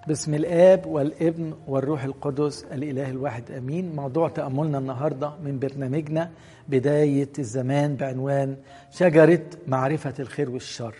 بسم الآب والابن والروح القدس الإله الواحد أمين موضوع تأملنا النهاردة من برنامجنا بداية الزمان بعنوان شجرة معرفة الخير والشر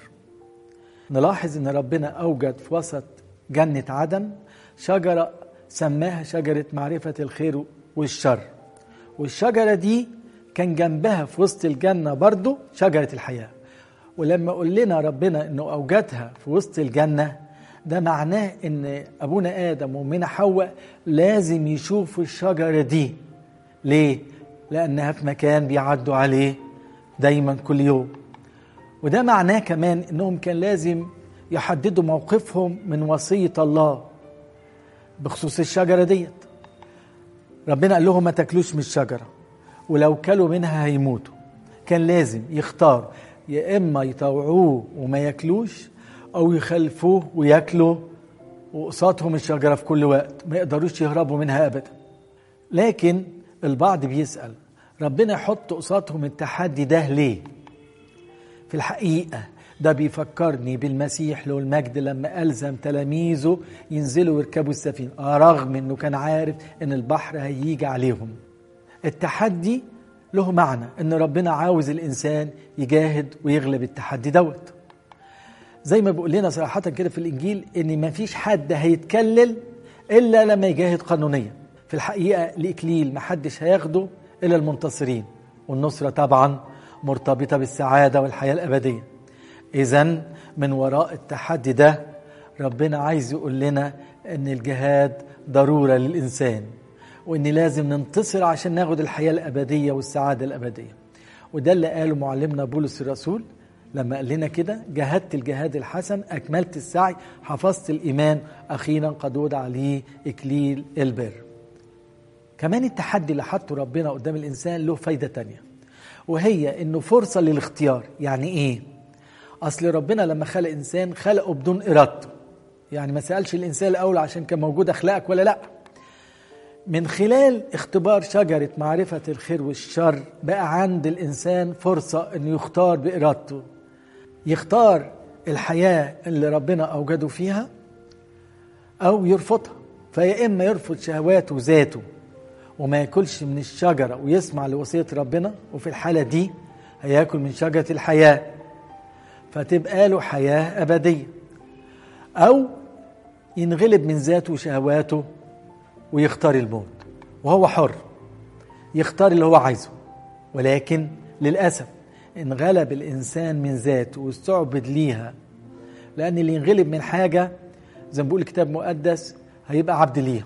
نلاحظ أن ربنا أوجد في وسط جنة عدن شجرة سماها شجرة معرفة الخير والشر والشجرة دي كان جنبها في وسط الجنة برضو شجرة الحياة ولما قول لنا ربنا أنه أوجدها في وسط الجنة ده معناه ان ابونا ادم وامنا حواء لازم يشوفوا الشجره دي ليه لانها في مكان بيعدوا عليه دايما كل يوم وده معناه كمان انهم كان لازم يحددوا موقفهم من وصيه الله بخصوص الشجره ديت ربنا قال لهم ما تاكلوش من الشجره ولو كلوا منها هيموتوا كان لازم يختار يا اما يطوعوه وما ياكلوش او يخلفوه وياكلوا وقصادهم الشجره في كل وقت ما يقدروش يهربوا منها ابدا لكن البعض بيسال ربنا يحط قصادهم التحدي ده ليه في الحقيقه ده بيفكرني بالمسيح له المجد لما ألزم تلاميذه ينزلوا ويركبوا السفينة آه رغم أنه كان عارف أن البحر هيجي عليهم التحدي له معنى أن ربنا عاوز الإنسان يجاهد ويغلب التحدي دوت زي ما بيقول لنا صراحة كده في الإنجيل إن ما فيش حد هيتكلل إلا لما يجاهد قانونيا في الحقيقة الإكليل ما حدش هياخده إلا المنتصرين والنصرة طبعا مرتبطة بالسعادة والحياة الأبدية إذا من وراء التحدي ده ربنا عايز يقول لنا إن الجهاد ضرورة للإنسان وإن لازم ننتصر عشان ناخد الحياة الأبدية والسعادة الأبدية وده اللي قاله معلمنا بولس الرسول لما قال لنا كده جاهدت الجهاد الحسن أكملت السعي حفظت الإيمان أخيرا قد وضع لي إكليل البر كمان التحدي اللي حطه ربنا قدام الإنسان له فايدة تانية وهي إنه فرصة للاختيار يعني إيه؟ أصل ربنا لما خلق إنسان خلقه بدون إرادته يعني ما سألش الإنسان الأول عشان كان موجود أخلاقك ولا لأ من خلال اختبار شجرة معرفة الخير والشر بقى عند الإنسان فرصة أنه يختار بإرادته يختار الحياة اللي ربنا أوجده فيها أو يرفضها فيا إما يرفض شهواته وذاته وما ياكلش من الشجرة ويسمع لوصية ربنا وفي الحالة دي هياكل من شجرة الحياة فتبقى له حياة أبدية أو ينغلب من ذاته وشهواته ويختار الموت وهو حر يختار اللي هو عايزه ولكن للأسف إن غلب الإنسان من ذاته واستعبد ليها لأن اللي ينغلب من حاجة زي ما بيقول الكتاب المقدس هيبقى عبد ليها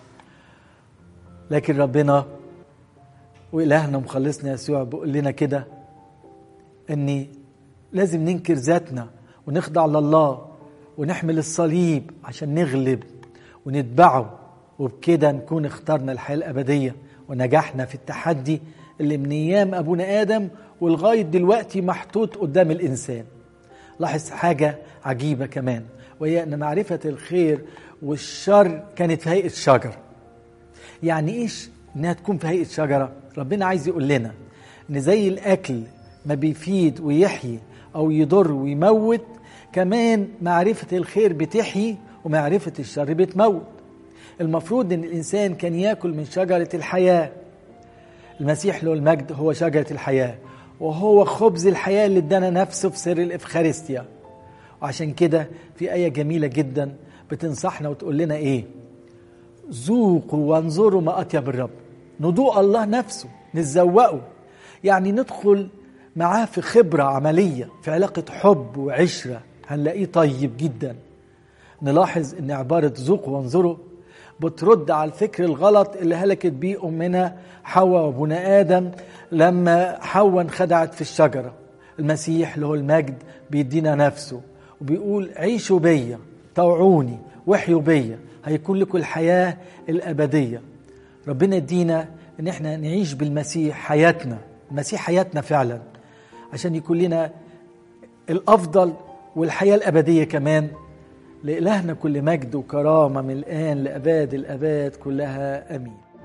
لكن ربنا وإلهنا مخلصنا يسوع بيقول لنا كده إن لازم ننكر ذاتنا ونخضع لله ونحمل الصليب عشان نغلب ونتبعه وبكده نكون اخترنا الحياة الأبدية ونجحنا في التحدي اللي من أيام أبونا آدم ولغاية دلوقتي محطوط قدام الإنسان لاحظ حاجة عجيبة كمان وهي أن معرفة الخير والشر كانت في هيئة شجرة يعني إيش إنها تكون في هيئة شجرة ربنا عايز يقول لنا إن زي الأكل ما بيفيد ويحيي أو يضر ويموت كمان معرفة الخير بتحيي ومعرفة الشر بتموت المفروض ان الانسان كان ياكل من شجره الحياه المسيح له المجد هو شجره الحياه وهو خبز الحياه اللي ادانا نفسه في سر الافخارستيا وعشان كده في ايه جميله جدا بتنصحنا وتقول لنا ايه ذوقوا وانظروا ما اطيب الرب نضوء الله نفسه نتذوقه يعني ندخل معاه في خبره عمليه في علاقه حب وعشره هنلاقيه طيب جدا نلاحظ ان عباره ذوقوا وانظروا بترد على الفكر الغلط اللي هلكت بيه امنا حواء وابونا ادم لما حواء انخدعت في الشجره المسيح له المجد بيدينا نفسه وبيقول عيشوا بيا طوعوني وحيوا بيا هيكون لكم الحياه الابديه ربنا يدينا ان احنا نعيش بالمسيح حياتنا المسيح حياتنا فعلا عشان يكون لنا الافضل والحياه الابديه كمان لإلهنا كل مجد وكرامة من الآن لأباد الأباد كلها أمين